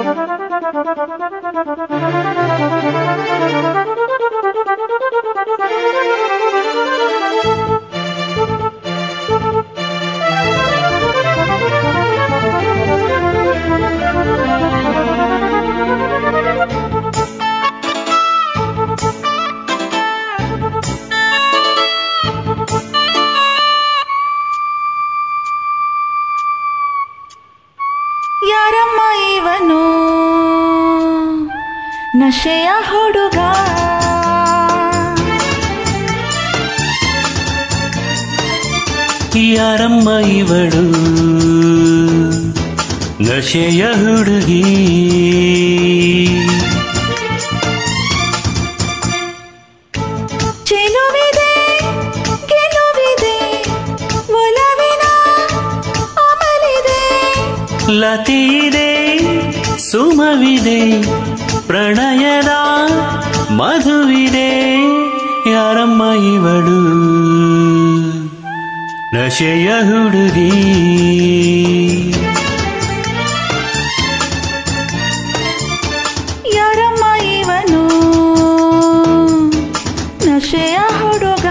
ಯಾರಮ್ಮ ಇವನು ನಶೆಯ ಹುಡುಗ ಯಾರಮ್ಮ ಇವಳು ನಶೆಯ ಹುಡುಗಿ ಚೆಲುವಿದೆ ಗೆಲುವಿದೆ ಒಲವಿನ ಅಮಲಿದೆ ಲತೀದೆ ಸುಮವಿದೆ ಪ್ರಣಯದ ಮಧುವಿದೆ ಯಾರಮ್ಮ ಇವಳು ನಶೆಯ ಹುಡುಗಿ ಯಾರಮ್ಮ ಇವನು ನಶೆಯ ಹುಡುಗ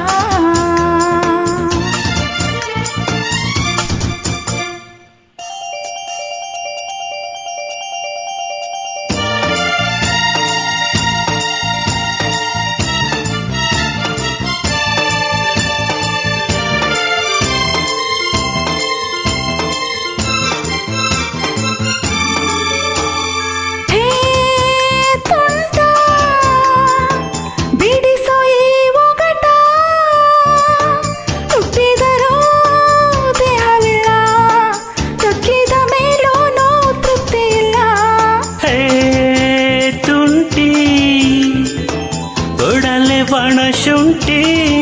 ಹೇ ತುಂಟ ಬಿಡಿಸೋ ಈ ಒಗಟ ಹುಟ್ಟಿದರೂ ದೇಹವಿಲ್ಲ ತಕ್ಕಿದ ಮೇಲೂ ತೃಪ್ತಿ ಇಲ್ಲ ಹೇ ತುಂಟಿ ಒಡಲೆ ಬಣ ಶುಂಠಿ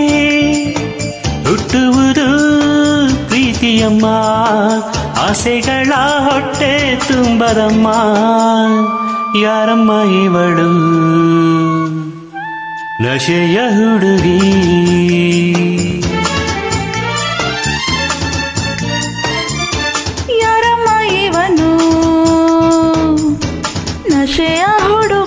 ಹುಟ್ಟುವುದು ಪ್ರೀತಿಯಮ್ಮ ಆಸೆಗಳ ಹೊಟ್ಟೆ ತುಂಬದಮ್ಮ ಯಾರಮ್ಮ ಇವಳು ನಶೆಯ ಹುಡುಗಿ ಯಾರಮ್ಮ ಇವನು ನಶೆಯ ಹುಡುಗ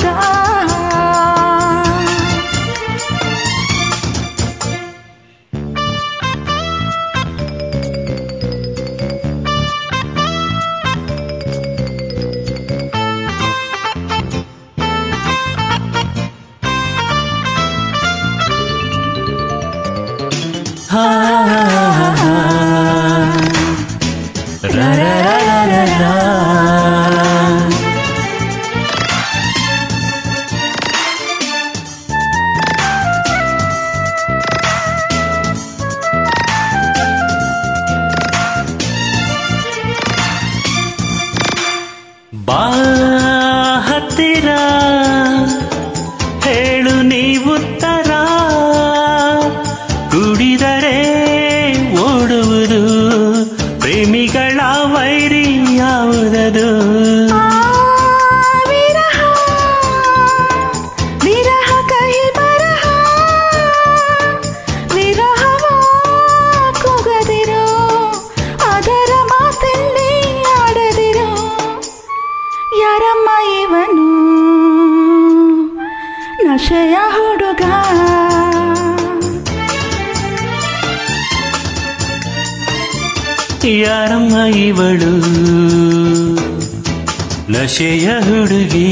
ಹಾ ರಾ ರಾ ರಾ ರಾ ರಾ. ಬಾ ಹತ್ತಿರ ಹೇಳು ನೀವುತ್ತರ ಕುಡಿದರೆ ಓಡುವುದು ಪ್ರೇಮಿಗಳ ವೈರಿ ಯಾವುದದು ಆ ವಿರಹ ವಿರಹ ಕಹಿ ಬರಹ ವಿರಹವ ಕೂಗದಿರೋ ಅದರ ಮಾತಲ್ಲಿ ಆಡದಿರೋ ಯಾರಮ್ಮ ಇವನು ನಶೆಯ ಹುಡುಗ ಯಾರಮ್ಮ ಇವಳು ನಶೆಯ ಹುಡುಗಿ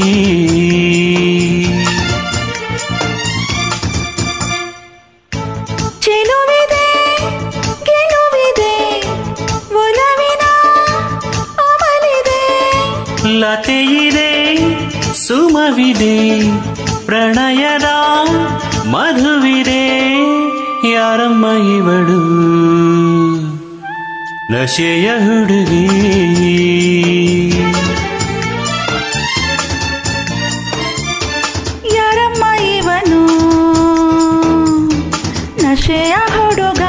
ಚೆಲುವಿದೆ ಗೆಲುವಿದೆ ಒಲವಿನ ಅಮಲಿದೆ ಲತೆಯಿದೆ ಸುಮವಿದೆ ಪ್ರಣಯದ ಮಧುವಿದೆ ಯಾರಮ್ಮ ಇವಳು ನಶೆಯ ಹುಡುಗಿ ಯಾರಮ್ಮ ಇವನು ನಶೆಯ ಹುಡುಗ